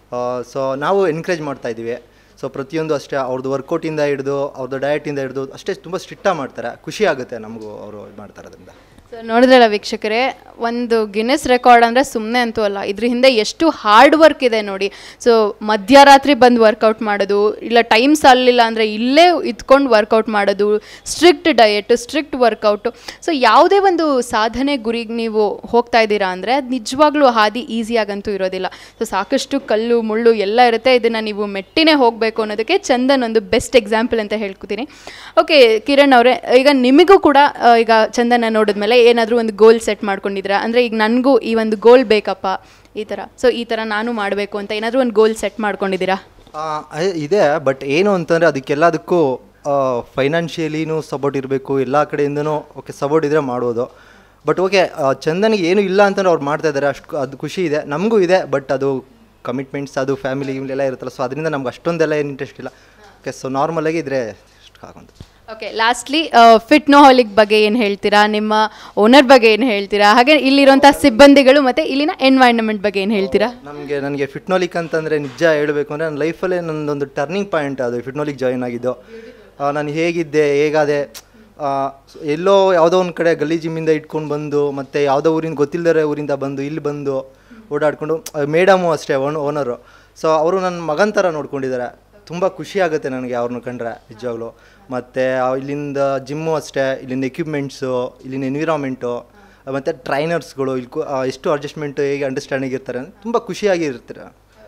ಸೊ ನಾವು ಎನ್ಕರೇಜ್ ಮಾಡ್ತಾ ಇದ್ದೀವಿ ಸೊ ಪ್ರತಿಯೊಂದು ಅಷ್ಟೇ ಅವ್ರದ್ದು ವರ್ಕೌಟಿಂದ ಹಿಡಿದು ಅವ್ರದ್ದು ಡಯಟಿಂದ ಹಿಡಿದು ಅಷ್ಟೇ ತುಂಬ ಸ್ಟ್ರಿಕ್ಟಾಗಿ ಮಾಡ್ತಾರೆ ಖುಷಿ ಆಗುತ್ತೆ ನಮಗೂ ಅವರು ಇದು ಮಾಡ್ತಾರೆ ಅದರಿಂದ ಸೊ ನೋಡಿದ್ರಲ್ಲ ವೀಕ್ಷಕರೇ ಒಂದು ಗಿನ್ನೆಸ್ ರೆಕಾರ್ಡ್ ಅಂದರೆ ಸುಮ್ಮನೆ ಅಂತೂ ಅಲ್ಲ ಇದ್ರ ಹಿಂದೆ ಎಷ್ಟು ಹಾರ್ಡ್ ವರ್ಕ್ ಇದೆ ನೋಡಿ ಸೊ ಮಧ್ಯರಾತ್ರಿ ಬಂದು ವರ್ಕೌಟ್ ಮಾಡೋದು ಇಲ್ಲ ಟೈಮ್ ಸಾಲಿಲ್ಲ ಅಂದರೆ ಇಲ್ಲೇ ಇದ್ಕೊಂಡು ವರ್ಕೌಟ್ ಮಾಡೋದು strict diet strict workout so ಯಾವುದೇ ಒಂದು ಸಾಧನೆ ಗುರಿಗೆ ನೀವು ಹೋಗ್ತಾ ಇದ್ದೀರಾ ಅಂದರೆ ಅದು ನಿಜವಾಗ್ಲೂ ಹಾದಿ ಈಸಿಯಾಗಂತೂ ಇರೋದಿಲ್ಲ ಸೊ ಸಾಕಷ್ಟು ಕಲ್ಲು ಮುಳ್ಳು ಎಲ್ಲ ಇರುತ್ತೆ ಇದನ್ನು ನೀವು ಮೆಟ್ಟಿನೇ ಹೋಗಬೇಕು ಅನ್ನೋದಕ್ಕೆ ಚಂದನ್ ಒಂದು ಬೆಸ್ಟ್ ಎಕ್ಸಾಂಪಲ್ ಅಂತ ಹೇಳ್ಕೊತೀನಿ ಓಕೆ ಕಿರಣ್ ಅವರೇ ಈಗ ನಿಮಗೂ ಕೂಡ ಆ, ಈಗ ಚಂದನ ನೋಡಿದ್ಮೇಲೆ ಏನಾದರೂ ಒಂದು ಗೋಲ್ ಸೆಟ್ ಮಾಡ್ಕೊಂಡಿದ್ದೀರಾ ಅಂದರೆ ಈಗ ನನಗೂ ಈ ಒಂದು ಗೋಲ್ ಬೇಕಪ್ಪ ಈ ಥರ ಸೊ ಈ ಥರ ನಾನು ಮಾಡಬೇಕು ಅಂತ ಏನಾದರೂ ಒಂದು ಗೋಲ್ ಸೆಟ್ ಮಾಡ್ಕೊಂಡಿದ್ದೀರಾ ಆ, ಅ- ಇದೆ ಬಟ್ ಏನು ಅಂತಂದರೆ ಅದಕ್ಕೆಲ್ಲದಕ್ಕೂ ಫೈನಾನ್ಷಿಯಲಿನೂ ಸಪೋರ್ಟ್ ಇರಬೇಕು ಎಲ್ಲ ಕಡೆಯಿಂದನೂ ಓಕೆ ಸಪೋರ್ಟ್ ಇದ್ದರೆ ಮಾಡ್ಬೋದು ಬಟ್ ಓಕೆ ಚಂದನಿಗೆ ಏನೂ ಇಲ್ಲ ಅಂತಂದ್ರೆ ಅವ್ರು ಮಾಡ್ತಾ ಇದ್ದಾರೆ ಅಷ್ಟು ಅದು ಖುಷಿ ಇದೆ ನಮಗೂ ಇದೆ ಬಟ್ ಅದು ಕಮಿಟ್ಮೆಂಟ್ಸ್ ಅದು ಫ್ಯಾಮಿಲಿ ಎಲ್ಲ ಇರುತ್ತಲ್ಲ ಸೊ ಅದರಿಂದ ನಮ್ಗೆ ಅಷ್ಟೊಂದೆಲ್ಲ ಏನು ಇಂಟ್ರೆಸ್ಟ್ ಇಲ್ಲ ಓಕೆ ಸೊ ನಾರ್ಮಲಾಗಿ ಇದ್ರೆ ಅಷ್ಟು ಆಗೋದು ಓಕೆ ಲಾಸ್ಟ್ಲಿ ಫಿಟ್ ನೋಹಾಲಿಕ್ ಬಗ್ಗೆ ಏನು ಹೇಳ್ತೀರಾ ನಿಮ್ಮ ಓನರ್ ಬಗ್ಗೆ ಏನು ಹೇಳ್ತೀರಾ ಹಾಗೆ ಇಲ್ಲಿರುವಂಥ ಸಿಬ್ಬಂದಿಗಳು ಮತ್ತು ಇಲ್ಲಿನ ಎನ್ವೈರನ್ಮೆಂಟ್ ಬಗ್ಗೆ ಏನು ಹೇಳ್ತೀರಾ ನಮಗೆ ನನಗೆ ಫಿಟ್ನೋಲಿಕ್ ಅಂತಂದರೆ ನಿಜ ಹೇಳಬೇಕು ಅಂದರೆ ನನ್ನ ಲೈಫಲ್ಲೇ ನನ್ನದೊಂದು ಟರ್ನಿಂಗ್ ಪಾಯಿಂಟ್ ಅದು ಫಿಟ್ನೋಲಿಕ್ ಜಾಯಿನ್ ಆಗಿದ್ದು ಆ, ನಾನು ಹೇಗಿದ್ದೆ ಹೇಗಾದೆ ಆ, ಎಲ್ಲೋ ಯಾವುದೋ ಒಂದು ಕಡೆ ಗಲ್ಲಿ ಜಿಮ್ಮಿಂದ ಇಟ್ಕೊಂಡು ಬಂದು ಮತ್ತು ಯಾವುದೋ ಊರಿಂದ ಗೊತ್ತಿಲ್ಲದ ಊರಿಂದ ಬಂದು ಇಲ್ಲಿ ಬಂದು ಓಡಾಡ್ಕೊಂಡು ಮೇಡಮು ಅಷ್ಟೇ ಓನ್ ಓನರು ಸೊ ಅವರು ನನ್ನ ಮಗನ ಥರ ನೋಡ್ಕೊಂಡಿದ್ದಾರೆ ತುಂಬ ಖುಷಿ ಆಗುತ್ತೆ ನನಗೆ ಅವ್ರನ್ನ ಕಂಡ್ರೆ ನಿಜವಾಗ್ಲೂ ಮತ್ತು ಇಲ್ಲಿಂದ ಜಿಮ್ಮು ಅಷ್ಟೇ ಇಲ್ಲಿಂದ ಎಕ್ವಿಪ್ಮೆಂಟ್ಸು ಇಲ್ಲಿನ ಎನ್ವಿರಾನ್ಮೆಂಟು ಮತ್ತು ಟ್ರೈನರ್ಸ್ಗಳು ಇಲ್ಲಿ ಕು- ಆ, ಎಷ್ಟು ಅಡ್ಜಸ್ಟ್ಮೆಂಟು ಹೇಗೆ ಅಂಡರ್ಸ್ಟ್ಯಾಂಡಿಂಗ್ ಇರ್ತಾರೆ ತುಂಬ ಖುಷಿಯಾಗಿ ಇರ್ತಾರೆ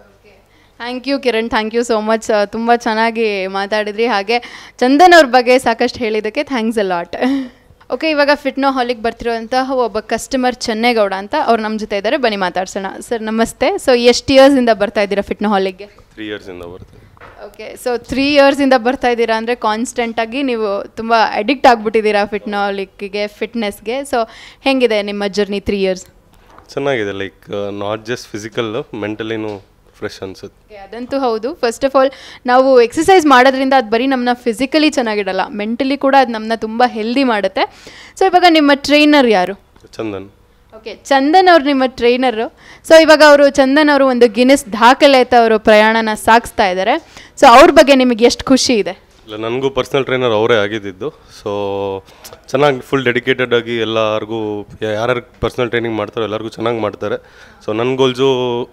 thank you Kiran thank you so much ತುಂಬ ಚೆನ್ನಾಗಿ ಮಾತಾಡಿದ್ರಿ ಹಾಗೆ ಚಂದನ್ ಅವ್ರ ಬಗ್ಗೆ ಸಾಕಷ್ಟು ಹೇಳಿದ್ದಕ್ಕೆ ಥ್ಯಾಂಕ್ಸ್ ಅ ಲಾಟ್ ಓಕೆ ಇವಾಗ ಫಿಟ್ನೋ ಹಾಲಿಗೆ ಬರ್ತಿರುವಂತಹ ಒಬ್ಬ ಕಸ್ಟಮರ್ ಚೆನ್ನೇಗೌಡ ಅಂತ ಅವ್ರು ನಮ್ಮ ಜೊತೆ ಇದ್ದಾರೆ ಬನ್ನಿ ಮಾತಾಡ್ಸೋಣ ಸರ್ ನಮಸ್ತೆ ಸೊ ಎಷ್ಟು ಇಯರ್ಸಿಂದ ಬರ್ತಾ ಇದ್ದೀರಾ ಫಿಟ್ನೋ ಹಾಲಿಗೆ ತ್ರೀ ಇಯರ್ಸಿಂದ ಬರ್ತೀವಿ ಓಕೆ ಸೊ ತ್ರೀ ಇಯರ್ಸಿಂದ ಬರ್ತಾ ಇದ್ದೀರಾ ಅಂದರೆ ಕಾನ್ಸ್ಟೆಂಟಾಗಿ ನೀವು ತುಂಬ ಅಡಿಕ್ಟ್ ಆಗಿಬಿಟ್ಟಿದ್ದೀರಾ ಫಿಟ್ನಾಲಿಕ್ಕಿಗೆ ಫಿಟ್ನೆಸ್ಗೆ ಸೊ ಹೆಂಗಿದೆ ನಿಮ್ಮ ಜರ್ನಿ ತ್ರೀ ಇಯರ್ಸ್ ಚೆನ್ನಾಗಿದೆ ಲೈಕ್ ನಾಟ್ ಜಸ್ಟ್ ಫಿಸಿಕಲ್ ಮೆಂಟಲಿನೂ ಫ್ರೆಶ್ ಅನ್ಸುತ್ತೆ Okay, ಅದಂತೂ ಹೌದು ಫಸ್ಟ್ ಆಫ್ ಆಲ್ ನಾವು ಎಕ್ಸಸೈಸ್ ಮಾಡೋದ್ರಿಂದ ಅದು ಬರೀ ನಮ್ಮನ್ನ ಫಿಸಿಕಲಿ ಚೆನ್ನಾಗಿಡಲ್ಲ ಮೆಂಟಲಿ ಕೂಡ ಅದು ನಮ್ಮನ್ನ ತುಂಬ ಹೆಲ್ದಿ ಮಾಡುತ್ತೆ ಸೊ ಇವಾಗ ನಿಮ್ಮ ಟ್ರೈನರ್ ಯಾರು ಚಂದನ್ ಓಕೆ ಚಂದನ್ ಅವ್ರು ನಿಮ್ಮ ಟ್ರೈನರು ಸೊ ಇವಾಗ ಅವರು ಚಂದನ್ ಅವರು ಒಂದು ಗಿನ್ನಿಸ್ ದಾಖಲೆ ಅಂತ ಅವರು ಪ್ರಯಾಣನ ಸಾಗಿಸ್ತಾ ಇದ್ದಾರೆ ಸೊ ಅವ್ರ ಬಗ್ಗೆ ನಿಮಗೆ ಎಷ್ಟು ಖುಷಿ ಇದೆ ಇಲ್ಲ ನನಗೂ ಪರ್ಸ್ನಲ್ ಟ್ರೈನರ್ ಅವರೇ ಆಗಿದ್ದಿದ್ದು ಸೊ ಚೆನ್ನಾಗಿ ಫುಲ್ ಡೆಡಿಕೇಟೆಡ್ ಆಗಿ ಎಲ್ಲರಿಗೂ ಯಾರ್ಯಾರು ಪರ್ಸ್ನಲ್ ಟ್ರೈನಿಂಗ್ ಮಾಡ್ತಾರೋ ಎಲ್ಲರಿಗೂ ಚೆನ್ನಾಗಿ ಮಾಡ್ತಾರೆ ಸೊ ನನ್ನ ಗೋಲ್ಸು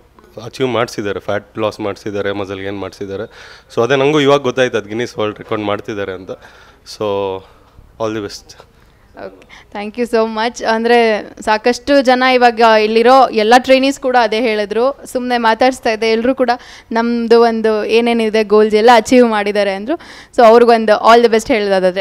ಅಚೀವ್ ಮಾಡಿಸಿದ್ದಾರೆ ಫ್ಯಾಟ್ ಲಾಸ್ ಮಾಡಿಸಿದ್ದಾರೆ ಮಸಲ್ ಗೇನ್ ಮಾಡಿಸಿದ್ದಾರೆ ಸೊ ಅದೇ ನನಗೂ ಇವಾಗ ಗೊತ್ತಾಯ್ತು ಅದು ಗಿನ್ನಿಸ್ ವರ್ಲ್ಡ್ ರೆಕಾರ್ಡ್ ಮಾಡ್ತಿದ್ದಾರೆ ಅಂತ so all the best okay thank you so much ಅಂದರೆ ಸಾಕಷ್ಟು ಜನ ಇವಾಗ ಇಲ್ಲಿರೋ ಎಲ್ಲ ಟ್ರೈನೀಸ್ ಕೂಡ ಅದೇ ಹೇಳಿದ್ರು ಸುಮ್ಮನೆ ಮಾತಾಡಿಸ್ತಾ ಇದ್ದೆ ಎಲ್ಲರೂ ಕೂಡ ನಮ್ಮದು ಒಂದು ಏನೇನಿದೆ ಗೋಲ್ಸ್ ಎಲ್ಲ ಅಚೀವ್ ಮಾಡಿದ್ದಾರೆ ಅಂದರು ಸೊ ಅವ್ರಿಗೊಂದು ಆಲ್ ದಿ ಬೆಸ್ಟ್ ಹೇಳೋದಾದ್ರೆ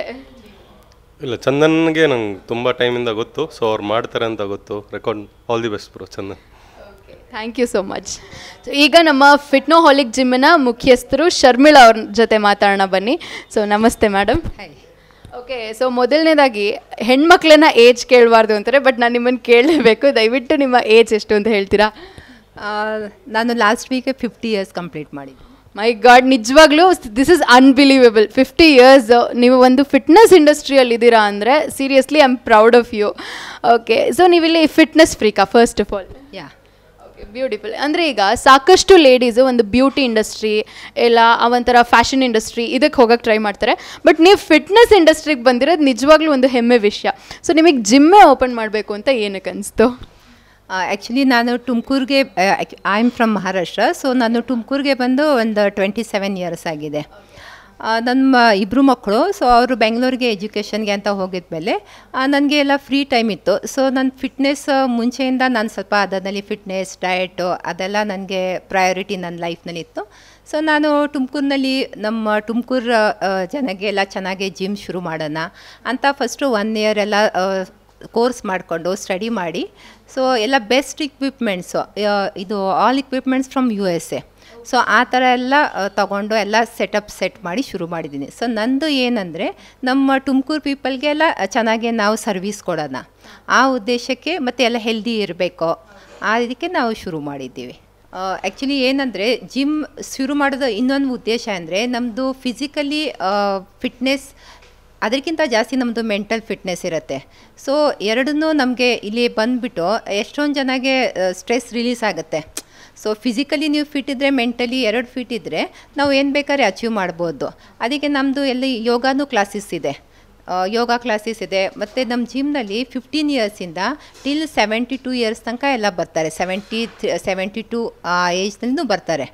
ಇಲ್ಲ ಚಂದನ್ಗೆ ನಂಗೆ ತುಂಬ ಟೈಮಿಂದ ಗೊತ್ತು ಸೊ ಅವ್ರು ಮಾಡ್ತಾರೆ ಅಂತ ಗೊತ್ತು record all the best bro Chandan thank you so much so ಈಗ ನಮ್ಮ ಫಿಟ್ನೋಹಾಲಿಕ್ ಜಿಮ್ಮಿನ ಮುಖ್ಯಸ್ಥರು ಶರ್ಮಿಳಾ ಅವ್ರ ಜೊತೆ ಮಾತಾಡೋಣ ಬನ್ನಿ ಸೊ ನಮಸ್ತೆ ಮೇಡಮ್ ಓಕೆ ಸೊ ಮೊದಲನೇದಾಗಿ ಹೆಣ್ಮಕ್ಳನ್ನ ಏಜ್ ಕೇಳಬಾರ್ದು ಅಂತಾರೆ ಬಟ್ ನಾನು ನಿಮ್ಮನ್ನು ಕೇಳಲೇಬೇಕು ದಯವಿಟ್ಟು ನಿಮ್ಮ ಏಜ್ ಎಷ್ಟು ಅಂತ ಹೇಳ್ತೀರಾ ಆ, ನಾನು last week fifty years complete ಮಾಡಿದ್ದೆ ಮೈ ಗಾಡ್ ನಿಜವಾಗ್ಲೂ this is unbelievable fifty years ನೀವು ಒಂದು ಫಿಟ್ನೆಸ್ ಇಂಡಸ್ಟ್ರಿಯಲ್ಲಿ ಇದ್ದೀರಾ ಅಂದರೆ seriously I am proud of you okay so ನೀವಿಲ್ಲಿ ಫಿಟ್ನೆಸ್ ಫ್ರೀಕಾ first of all yeah okay beautiful ಅಂದರೆ ಈಗ ಸಾಕಷ್ಟು ಲೇಡೀಸು ಒಂದು ಬ್ಯೂಟಿ ಇಂಡಸ್ಟ್ರಿ ಇಲ್ಲ ಆ ಒಂಥರ ಫ್ಯಾಷನ್ ಇಂಡಸ್ಟ್ರಿ ಇದಕ್ಕೆ ಹೋಗಕ್ಕೆ ಟ್ರೈ ಮಾಡ್ತಾರೆ ಬಟ್ ನೀವು ಫಿಟ್ನೆಸ್ ಇಂಡಸ್ಟ್ರಿಗೆ ಬಂದಿರೋದು ನಿಜವಾಗ್ಲೂ ಒಂದು ಹೆಮ್ಮೆ ವಿಷಯ ಸೊ ನಿಮಗೆ ಜಿಮ್ಮೇ ಓಪನ್ ಮಾಡಬೇಕು ಅಂತ ಏನಕ್ಕೆ ಅನಿಸ್ತು ಆ್ಯಕ್ಚುಲಿ ನಾನು ತುಮಕೂರಿಗೆ I am from Maharashtra so ನಾನು ತುಮಕೂರಿಗೆ ಬಂದು ಒಂದು ಟ್ವೆಂಟಿ ಸೆವೆನ್ ಇಯರ್ಸ್ ಆಗಿದೆ ಆ, ನಮ್ಮ ಇಬ್ಬರು ಮಕ್ಕಳು ಸೊ ಅವರು ಬೆಂಗಳೂರಿಗೆ ಎಜುಕೇಷನ್ಗೆ ಅಂತ ಹೋಗಿದ್ಮೇಲೆ ನನಗೆ ಎಲ್ಲ ಫ್ರೀ ಟೈಮ್ ಇತ್ತು ಸೊ ನನ್ನ ಫಿಟ್ನೆಸ್ ಮುಂಚೆಯಿಂದ ನಾನು ಸ್ವಲ್ಪ ಅದರಲ್ಲಿ ಫಿಟ್ನೆಸ್ ಡಯಟು ಅದೆಲ್ಲ ನನಗೆ ಪ್ರಯಾರಿಟಿ ನನ್ನ ಲೈಫ್ನಲ್ಲಿ ಇತ್ತು ಸೊ ನಾನು ತುಮಕೂರಿನಲ್ಲಿ ನಮ್ಮ ತುಮಕೂರು ಜನಗೆ ಎಲ್ಲ ಚೆನ್ನಾಗಿ ಜಿಮ್ ಶುರು ಮಾಡೋಣ ಅಂತ ಫಸ್ಟು ಒನ್ ಇಯರ್ ಎಲ್ಲ ಕೋರ್ಸ್ ಮಾಡಿಕೊಂಡು ಸ್ಟಡಿ ಮಾಡಿ ಸೊ ಎಲ್ಲ ಬೆಸ್ಟ್ ಇಕ್ವಿಪ್ಮೆಂಟ್ಸು ಇದು all equipments from U S A so ಆ ಥರ ಎಲ್ಲ ಆ, ತಗೊಂಡು ಎಲ್ಲ ಸೆಟಪ್ ಸೆಟ್ ಮಾಡಿ ಶುರು ಮಾಡಿದ್ದೀನಿ ಸೊ ನಂದು ಏನಂದರೆ ನಮ್ಮ ತುಮಕೂರು ಪೀಪಲ್ಗೆಲ್ಲ ಚೆನ್ನಾಗಿ ನಾವು ಸರ್ವಿಸ್ ಕೊಡೋಣ ಆ ಉದ್ದೇಶಕ್ಕೆ ಮತ್ತು ಎಲ್ಲ ಹೆಲ್ದಿ ಇರಬೇಕು ಆ ಇದಕ್ಕೆ ನಾವು ಶುರು ಮಾಡಿದ್ದೀವಿ ಆ್ಯಕ್ಚುಲಿ ಏನಂದರೆ ಜಿಮ್ ಶುರು ಮಾಡೋದು ಇನ್ನೊಂದು ಉದ್ದೇಶ ಅಂದರೆ ನಮ್ಮದು ಫಿಸಿಕಲಿ ಫಿಟ್ನೆಸ್ ಅದಕ್ಕಿಂತ ಜಾಸ್ತಿ ನಮ್ಮದು ಮೆಂಟಲ್ ಫಿಟ್ನೆಸ್ ಇರುತ್ತೆ ಸೊ ಎರಡನ್ನೂ ನಮಗೆ ಇಲ್ಲಿ ಬಂದುಬಿಟ್ಟು ಎಷ್ಟೊಂದು ಜನಗೆ ಸ್ಟ್ರೆಸ್ ರಿಲೀಸ್ ಆಗುತ್ತೆ ಸೊ ಫಿಸಿಕಲಿ ನೀವು ಫಿಟ್ ಇದ್ದರೆ ಮೆಂಟಲಿ ಎರಡು ಫಿಟ್ ಇದ್ದರೆ ನಾವು ಏನು ಬೇಕಾದ್ರೆ ಅಚೀವ್ ಮಾಡ್ಬೋದು ಅದಕ್ಕೆ ನಮ್ಮದು ಎಲ್ಲಿ ಯೋಗಾನೂ ಕ್ಲಾಸಸ್ ಇದೆ ಆ, ಯೋಗ ಕ್ಲಾಸಸ್ ಇದೆ ಮತ್ತು ನಮ್ಮ ಜಿಮ್ನಲ್ಲಿ ಫಿಫ್ಟೀನ್ ಇಯರ್ಸಿಂದ ಟಿಲ್ ಸೆವೆಂಟಿ ಟೂ ಇಯರ್ಸ್ ತನಕ ಎಲ್ಲ ಬರ್ತಾರೆ ಸೆವೆಂಟಿ ಸೆವೆಂಟಿ ಟು ಆ ಏಜ್ನಲ್ಲೂ ಬರ್ತಾರೆ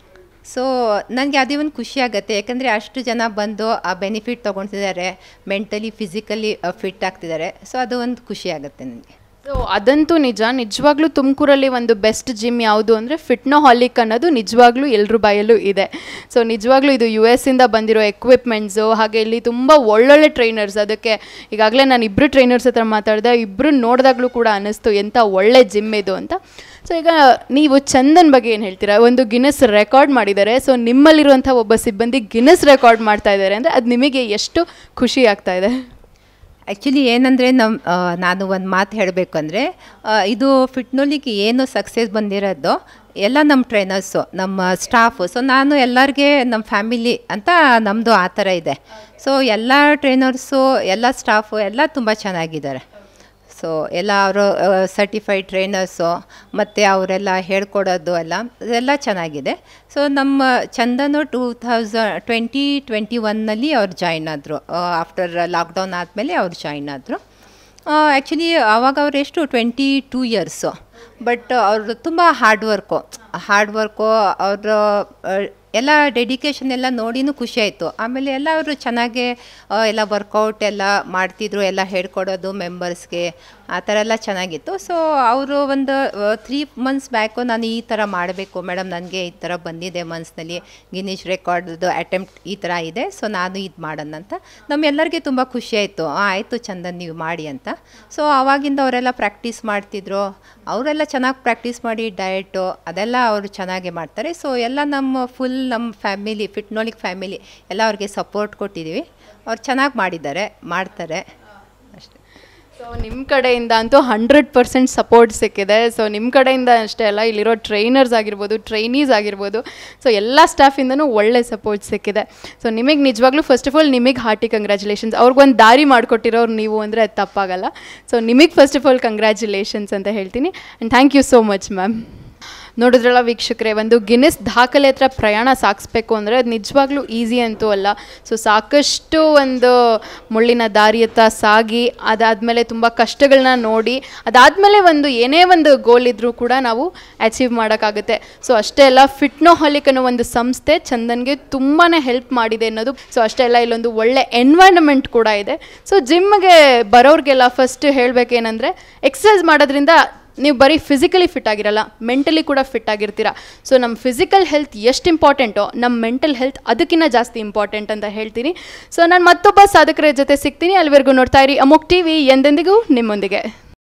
ಸೊ ನನಗೆ ಅದೇ ಒಂದು ಖುಷಿ ಆಗುತ್ತೆ ಯಾಕಂದರೆ ಅಷ್ಟು ಜನ ಬಂದು ಆ ಬೆನಿಫಿಟ್ ತೊಗೊಳ್ತಿದ್ದಾರೆ ಮೆಂಟಲಿ ಫಿಸಿಕಲಿ ಫಿಟ್ ಆಗ್ತಿದ್ದಾರೆ ಸೊ ಅದು ಒಂದು ಖುಷಿ ಆಗುತ್ತೆ ನನಗೆ ಸೊ ಅದಂತೂ ನಿಜ ನಿಜವಾಗ್ಲೂ ತುಮಕೂರಲ್ಲಿ ಒಂದು ಬೆಸ್ಟ್ ಜಿಮ್ ಯಾವುದು ಅಂದರೆ ಫಿಟ್ನೋ ಹಾಲಿಕ್ ಅನ್ನೋದು ನಿಜವಾಗ್ಲೂ ಎಲ್ಲರ ಬಾಯಲ್ಲೂ ಇದೆ ಸೊ ನಿಜವಾಗ್ಲೂ ಇದು ಯು ಎಸ್ ಇಂದ ಬಂದಿರೋ ಎಕ್ವಿಪ್ಮೆಂಟ್ಸು ಹಾಗೆ ಇಲ್ಲಿ ತುಂಬ ಒಳ್ಳೊಳ್ಳೆ ಟ್ರೈನರ್ಸ್ ಅದಕ್ಕೆ ಈಗಾಗಲೇ ನಾನು ಇಬ್ಬರು ಟ್ರೈನರ್ಸ್ ಹತ್ರ ಮಾತಾಡಿದೆ ಇಬ್ಬರು ನೋಡಿದಾಗಲೂ ಕೂಡ ಅನ್ನಿಸ್ತು ಎಂಥ ಒಳ್ಳೆ ಜಿಮ್ ಇದು ಅಂತ ಸೊ ಈಗ ನೀವು ಚಂದನ್ ಬಗ್ಗೆ ಏನು ಹೇಳ್ತೀರಾ ಒಂದು ಗಿನ್ನೆಸ್ ರೆಕಾರ್ಡ್ ಮಾಡಿದ್ದಾರೆ ಸೊ ನಿಮ್ಮಲ್ಲಿರುವಂಥ ಒಬ್ಬ ಸಿಬ್ಬಂದಿ ಗಿನ್ನೆಸ್ ರೆಕಾರ್ಡ್ ಮಾಡ್ತಾ ಇದ್ದಾರೆ ಅಂದರೆ ಅದು ನಿಮಗೆ ಎಷ್ಟು ಖುಷಿ ಆಗ್ತಾ ಇದೆ ಆ್ಯಕ್ಚುಲಿ ಏನಂದರೆ ನಮ್ಮ ಆ, ನಾನು ಒಂದು ಮಾತು ಹೇಳಬೇಕು ಅಂದರೆ ಇದು ಫಿಟ್ನೋಲಿಗೆ ಏನು ಸಕ್ಸಸ್ ಬಂದಿರೋದು ಎಲ್ಲ ನಮ್ಮ ಟ್ರೈನರ್ಸು ನಮ್ಮ ಸ್ಟಾಫು ಸೊ ನಾನು ಎಲ್ಲರಿಗೆ ನಮ್ಮ ಫ್ಯಾಮಿಲಿ ಅಂತ ನಮ್ಮದು ಆ ಥರ ಇದೆ ಸೊ ಎಲ್ಲ ಟ್ರೈನರ್ಸು ಎಲ್ಲ ಸ್ಟಾಫು ಎಲ್ಲ ತುಂಬ ಚೆನ್ನಾಗಿದ್ದಾರೆ ಸೊ ಎಲ್ಲ ಅವರು ಸರ್ಟಿಫೈಡ್ ಟ್ರೈನರ್ಸು ಮತ್ತು ಅವರೆಲ್ಲ ಹೇಳ್ಕೊಡೋದು ಎಲ್ಲ ಅದೆಲ್ಲ ಚೆನ್ನಾಗಿದೆ ಸೊ ನಮ್ಮ Chandan two thousand twenty twenty ಒನ್ನಲ್ಲಿ ಅವ್ರು ಜಾಯಿನ್ ಆದರು ಆಫ್ಟರ್ ಲಾಕ್ಡೌನ್ ಆದಮೇಲೆ ಅವ್ರು ಜಾಯಿನ್ ಆದರು ಆ್ಯಕ್ಚುಲಿ ಆವಾಗ ಅವ್ರು ಎಷ್ಟು ಟ್ವೆಂಟಿ ಟೂ ಇಯರ್ಸು ಬಟ್ ಅವರು ತುಂಬ ಹಾರ್ಡ್ ವರ್ಕು ಹಾರ್ಡ್ ವರ್ಕು ಅವರು ಎಲ್ಲ ಡೆಡಿಕೇಶನ್ ಎಲ್ಲ ನೋಡಿನೂ ಖುಷಿ ಆಯಿತು ಆಮೇಲೆ ಎಲ್ಲ ಅವರು ಚೆನ್ನಾಗೆ ಆ, ಎಲ್ಲ ವರ್ಕೌಟ್ ಎಲ್ಲ ಮಾಡ್ತಿದ್ರು ಎಲ್ಲ ಹೇಳ್ಕೊಡೋದು ಮೆಂಬರ್ಸ್ಗೆ ಆ ಥರ ಎಲ್ಲ ಚೆನ್ನಾಗಿತ್ತು ಸೊ ಅವರು ಒಂದು ತ್ರೀ ಮಂತ್ಸ್ ಬ್ಯಾಕು ನಾನು ಈ ಥರ ಮಾಡಬೇಕು ಮೇಡಮ್ ನನಗೆ ಈ ಥರ ಬಂದಿದೆ ಮನ್ಸ್ನಲ್ಲಿ ಗಿನೀಶ್ ರೆಕಾರ್ಡ್ದು ಅಟೆಂಪ್ಟ್ ಈ ಥರ ಇದೆ ಸೊ ನಾನು ಇದು ಮಾಡೋಣ ಅಂತ ನಮ್ಮೆಲ್ಲರಿಗೆ ತುಂಬ ಖುಷಿ ಆಯಿತು ಆಯಿತು ಚಂದನ್ ನೀವು ಮಾಡಿ ಅಂತ ಸೊ ಆವಾಗಿಂದ ಅವರೆಲ್ಲ ಪ್ರಾಕ್ಟೀಸ್ ಮಾಡ್ತಿದ್ರು ಅವರೆಲ್ಲ ಚೆನ್ನಾಗಿ ಪ್ರಾಕ್ಟೀಸ್ ಮಾಡಿ ಡಯಟು ಅದೆಲ್ಲ ಅವರು ಚೆನ್ನಾಗೆ ಮಾಡ್ತಾರೆ ಸೊ ಎಲ್ಲ ನಮ್ಮ ಫುಲ್ ನಮ್ಮ ಫ್ಯಾಮಿಲಿ ಫಿಟ್ನೋಲಿಕ್ ಫ್ಯಾಮಿಲಿ ಎಲ್ಲ ಅವ್ರಿಗೆ ಸಪೋರ್ಟ್ ಕೊಟ್ಟಿದ್ದೀವಿ ಅವ್ರು ಚೆನ್ನಾಗಿ ಮಾಡಿದ್ದಾರೆ ಮಾಡ್ತಾರೆ ಅಷ್ಟೇ ಸೊ ನಿಮ್ಮ ಕಡೆಯಿಂದ ಅಂತೂ ಹಂಡ್ರೆಡ್ ಪರ್ಸೆಂಟ್ ಸಪೋರ್ಟ್ ಸಿಕ್ಕಿದೆ ಸೊ ನಿಮ್ಮ ಕಡೆಯಿಂದ ಅಷ್ಟೇ ಅಲ್ಲ ಇಲ್ಲಿರೋ ಟ್ರೈನರ್ಸ್ ಆಗಿರ್ಬೋದು ಟ್ರೈನೀಸ್ ಆಗಿರ್ಬೋದು ಸೊ ಎಲ್ಲ ಸ್ಟಾಫಿಂದನೂ ಒಳ್ಳೆ ಸಪೋರ್ಟ್ ಸಿಕ್ಕಿದೆ ಸೊ ನಿಮಗೆ ನಿಜವಾಗ್ಲೂ ಫಸ್ಟ್ ಆಫ್ ಆಲ್ ನಿಮಗೆ ಹಾರ್ಟಿ ಕಂಗ್ರ್ಯಾಚುಲೇಷನ್ಸ್ ಅವ್ರಿಗೊಂದು ದಾರಿ ಮಾಡಿಕೊಟ್ಟಿರೋರು ನೀವು ಅಂದರೆ ಅದು ತಪ್ಪಾಗಲ್ಲ ಸೊ ನಿಮಗೆ ಫಸ್ಟ್ ಆಫ್ ಆಲ್ ಕಂಗ್ರ್ಯಾಚುಲೇಷನ್ಸ್ ಅಂತ ಹೇಳ್ತೀನಿ and thank you so much ma'am ನೋಡಿದ್ರಲ್ಲ ವೀಕ್ಷಕರೇ ಒಂದು ಗಿನ್ನಿಸ್ ದಾಖಲೆ ಹತ್ರ ಪ್ರಯಾಣ ಸಾಗಿಸ್ಬೇಕು ಅಂದರೆ ಅದು ನಿಜವಾಗ್ಲೂ ಈಸಿ ಅಂತೂ ಅಲ್ಲ ಸೊ ಸಾಕಷ್ಟು ಒಂದು ಮುಳ್ಳಿನ ದಾರಿಯತ್ತ ಸಾಗಿ ಅದಾದಮೇಲೆ ತುಂಬ ಕಷ್ಟಗಳನ್ನ ನೋಡಿ ಅದಾದಮೇಲೆ ಒಂದು ಏನೇ ಒಂದು ಗೋಲ್ ಇದ್ದರೂ ಕೂಡ ನಾವು ಅಚೀವ್ ಮಾಡೋಕ್ಕಾಗುತ್ತೆ ಸೊ ಅಷ್ಟೇ ಅಲ್ಲ ಫಿಟ್ನೋಹಾಲಿಕ್ ಅನ್ನೋ ಒಂದು ಸಂಸ್ಥೆ ಚಂದನ್ಗೆ ತುಂಬಾ ಹೆಲ್ಪ್ ಮಾಡಿದೆ ಅನ್ನೋದು ಸೊ ಅಷ್ಟೇ ಅಲ್ಲ ಇಲ್ಲೊಂದು ಒಳ್ಳೆ ಎನ್ವೈರನ್ಮೆಂಟ್ ಕೂಡ ಇದೆ ಸೊ ಜಿಮ್ಗೆ ಬರೋರಿಗೆಲ್ಲ ಫಸ್ಟ್ ಹೇಳಬೇಕೇನೆಂದರೆ ಎಕ್ಸಸೈಸ್ ಮಾಡೋದ್ರಿಂದ ನೀವು ಬರೀ ಫಿಸಿಕಲಿ ಫಿಟ್ ಆಗಿರಲ್ಲ ಮೆಂಟಲಿ ಕೂಡ ಫಿಟ್ ಆಗಿರ್ತೀರ ಸೊ ನಮ್ಮ ಫಿಸಿಕಲ್ ಹೆಲ್ತ್ ಎಷ್ಟು ಇಂಪಾರ್ಟೆಂಟೋ ನಮ್ಮ ಮೆಂಟಲ್ ಹೆಲ್ತ್ ಅದಕ್ಕಿಂತ ಜಾಸ್ತಿ ಇಂಪಾರ್ಟೆಂಟ್ ಅಂತ ಹೇಳ್ತೀನಿ ಸೊ ನಾನು ಮತ್ತೊಬ್ಬ ಸಾಧಕರ ಜೊತೆ ಸಿಗ್ತೀನಿ ಅಲ್ಲಿವರೆಗೂ ನೋಡ್ತಾ ಇರಿ ಅಮೋಕ್ ಟಿ ವಿ ಎಂದೆಂದಿಗೂ ನಿಮ್ಮೊಂದಿಗೆ